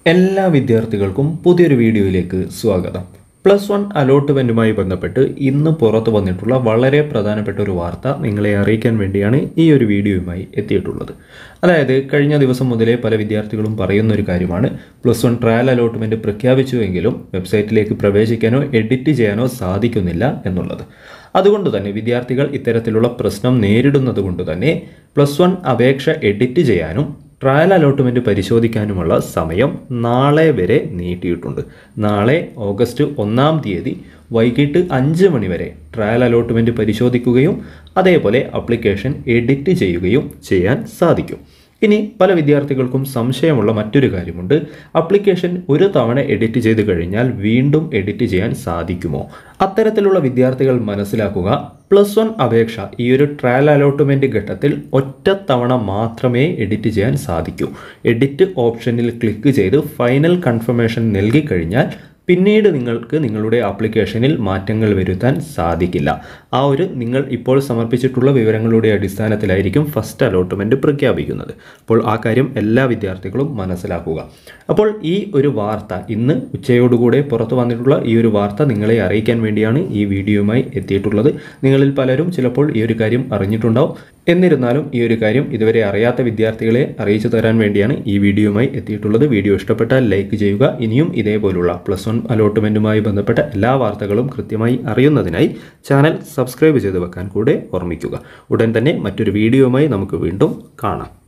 എല്ലാ വിദ്യാർത്ഥികൾക്കും പുതിയൊരു വീഡിയോയിലേക്ക് സ്വാഗതം പ്ലസ് വൺ അലോട്ട്മെൻറ്റുമായി ബന്ധപ്പെട്ട് ഇന്ന് പുറത്തു വന്നിട്ടുള്ള വളരെ പ്രധാനപ്പെട്ട ഒരു വാർത്ത നിങ്ങളെ അറിയിക്കാൻ വേണ്ടിയാണ് ഈ ഒരു വീഡിയോയുമായി എത്തിയിട്ടുള്ളത് അതായത് കഴിഞ്ഞ ദിവസം മുതലേ പല വിദ്യാർത്ഥികളും പറയുന്ന ഒരു കാര്യമാണ് പ്ലസ് വൺ ട്രയൽ അലോട്ട്മെൻറ്റ് പ്രഖ്യാപിച്ചുവെങ്കിലും വെബ്സൈറ്റിലേക്ക് പ്രവേശിക്കാനോ എഡിറ്റ് ചെയ്യാനോ സാധിക്കുന്നില്ല എന്നുള്ളത് അതുകൊണ്ട് തന്നെ വിദ്യാർത്ഥികൾ ഇത്തരത്തിലുള്ള പ്രശ്നം നേരിടുന്നത് കൊണ്ട് തന്നെ പ്ലസ് വൺ അപേക്ഷ എഡിറ്റ് ചെയ്യാനും ട്രയൽ അലോട്ട്മെൻറ്റ് പരിശോധിക്കാനുമുള്ള സമയം നാളെ വരെ നീട്ടിയിട്ടുണ്ട് നാളെ ഓഗസ്റ്റ് ഒന്നാം തീയതി വൈകിട്ട് അഞ്ച് മണി വരെ ട്രയൽ അലോട്ട്മെൻറ്റ് പരിശോധിക്കുകയും അതേപോലെ അപ്ലിക്കേഷൻ എഡിറ്റ് ചെയ്യുകയും ചെയ്യാൻ സാധിക്കും ഇനി പല വിദ്യാർത്ഥികൾക്കും സംശയമുള്ള മറ്റൊരു കാര്യമുണ്ട് അപ്ലിക്കേഷൻ ഒരു തവണ എഡിറ്റ് ചെയ്ത് കഴിഞ്ഞാൽ വീണ്ടും എഡിറ്റ് ചെയ്യാൻ സാധിക്കുമോ അത്തരത്തിലുള്ള വിദ്യാർത്ഥികൾ മനസ്സിലാക്കുക പ്ലസ് വൺ അപേക്ഷ ഈ ഒരു ട്രയൽ അലോട്ട്മെൻറ്റ് ഘട്ടത്തിൽ ഒറ്റ തവണ മാത്രമേ എഡിറ്റ് ചെയ്യാൻ സാധിക്കൂ എഡിറ്റ് ഓപ്ഷനിൽ ക്ലിക്ക് ചെയ്ത് ഫൈനൽ കൺഫർമേഷൻ നൽകി കഴിഞ്ഞാൽ പിന്നീട് നിങ്ങൾക്ക് നിങ്ങളുടെ ആപ്ലിക്കേഷനിൽ മാറ്റങ്ങൾ വരുത്താൻ സാധിക്കില്ല ആ ഒരു നിങ്ങൾ ഇപ്പോൾ സമർപ്പിച്ചിട്ടുള്ള വിവരങ്ങളുടെ അടിസ്ഥാനത്തിലായിരിക്കും ഫസ്റ്റ് അലോട്ട്മെൻറ്റ് പ്രഖ്യാപിക്കുന്നത് അപ്പോൾ ആ കാര്യം എല്ലാ വിദ്യാർത്ഥികളും മനസ്സിലാക്കുക അപ്പോൾ ഈ ഒരു വാർത്ത ഇന്ന് ഉച്ചയോടുകൂടെ പുറത്തു വന്നിട്ടുള്ള ഈ ഒരു വാർത്ത നിങ്ങളെ അറിയിക്കാൻ വേണ്ടിയാണ് ഈ വീഡിയോയുമായി എത്തിയിട്ടുള്ളത് നിങ്ങളിൽ പലരും ചിലപ്പോൾ ഈ ഒരു കാര്യം അറിഞ്ഞിട്ടുണ്ടാവും എന്നിരുന്നാലും ഈ ഒരു കാര്യം ഇതുവരെ അറിയാത്ത വിദ്യാർത്ഥികളെ അറിയിച്ചു തരാൻ വേണ്ടിയാണ് ഈ വീഡിയോയുമായി എത്തിയിട്ടുള്ളത് വീഡിയോ ഇഷ്ടപ്പെട്ടാൽ ലൈക്ക് ചെയ്യുക ഇനിയും ഇതേപോലുള്ള പ്ലസ് വൺ അലോട്ട്മെൻറ്റുമായി ബന്ധപ്പെട്ട എല്ലാ വാർത്തകളും കൃത്യമായി അറിയുന്നതിനായി ചാനൽ സബ്സ്ക്രൈബ് ചെയ്ത് വെക്കാൻ കൂടെ ഓർമ്മിക്കുക ഉടൻ തന്നെ മറ്റൊരു വീഡിയോയുമായി നമുക്ക് വീണ്ടും കാണാം